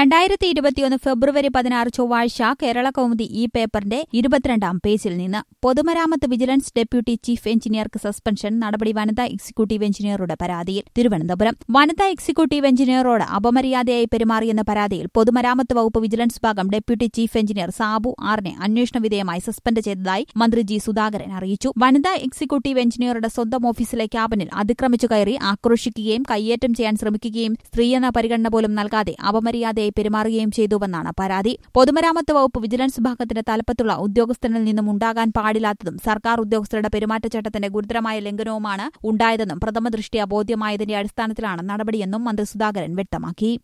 രണ്ടായിരത്തി ഇരുപത്തിയൊന്ന് ഫെബ്രുവരി പതിനാറ് ചൊവ്വാഴ്ച കേരള കൗമുദി ഈ പേപ്പറിന്റെ ഇരുപത്തിരണ്ടാം പേജിൽ നിന്ന് പൊതുമരാമത്ത് വിജിലൻസ് ഡെപ്യൂട്ടി ചീഫ് എഞ്ചിനീയർക്ക് സസ്പെൻഷൻ നടപടി വനിതാ എക്സിക്യൂട്ടീവ് എഞ്ചിനീയറുടെ പരാതിയിൽ തിരുവനന്തപുരം വനിതാ എക്സിക്യൂട്ടീവ് എഞ്ചിനീയറോട് അപമര്യാദയായി പെരുമാറിയെന്ന പരാതിയിൽ പൊതുമരാമത്ത് വകുപ്പ് വിജിലൻസ് ഭാഗം ഡെപ്യൂട്ടി ചീഫ് എഞ്ചിനീയർ സാബു ആറിനെ അന്വേഷണ വിധേയമായി സസ്പെൻഡ് ചെയ്തതായി മന്ത്രി ജി സുധാകരൻ അറിയിച്ചു വനിതാ എക്സിക്യൂട്ടീവ് എഞ്ചിനീയറുടെ സ്വന്തം ഓഫീസിലെ ക്യാബിനിൽ അതിക്രമിച്ചു കയറി ആക്രോശിക്കുകയും കയ്യേറ്റം ചെയ്യാൻ ശ്രമിക്കുകയും സ്ത്രീയെന്ന പരിഗണന പോലും നൽകാതെ അപമര്യാദയായി പെരുമാറുകയും ചെയ്തുവെന്നാണ് പരാതി പൊതുമരാമത്ത് വകുപ്പ് വിജിലൻസ് ഭാഗത്തിന്റെ തലപ്പത്തുള്ള ഉദ്യോഗസ്ഥനിൽ നിന്നും ഉണ്ടാകാൻ പാടില്ലാത്തതും സർക്കാർ ഉദ്യോഗസ്ഥരുടെ പെരുമാറ്റച്ചട്ടത്തിന്റെ ഗുരുതരമായ ലംഘനവുമാണ് ഉണ്ടായതെന്നും പ്രഥമ ദൃഷ്ടിയ ബോധ്യമായതിന്റെ അടിസ്ഥാനത്തിലാണ് നടപടിയെന്നും മന്ത്രി സുധാകരൻ വ്യക്തമാക്കി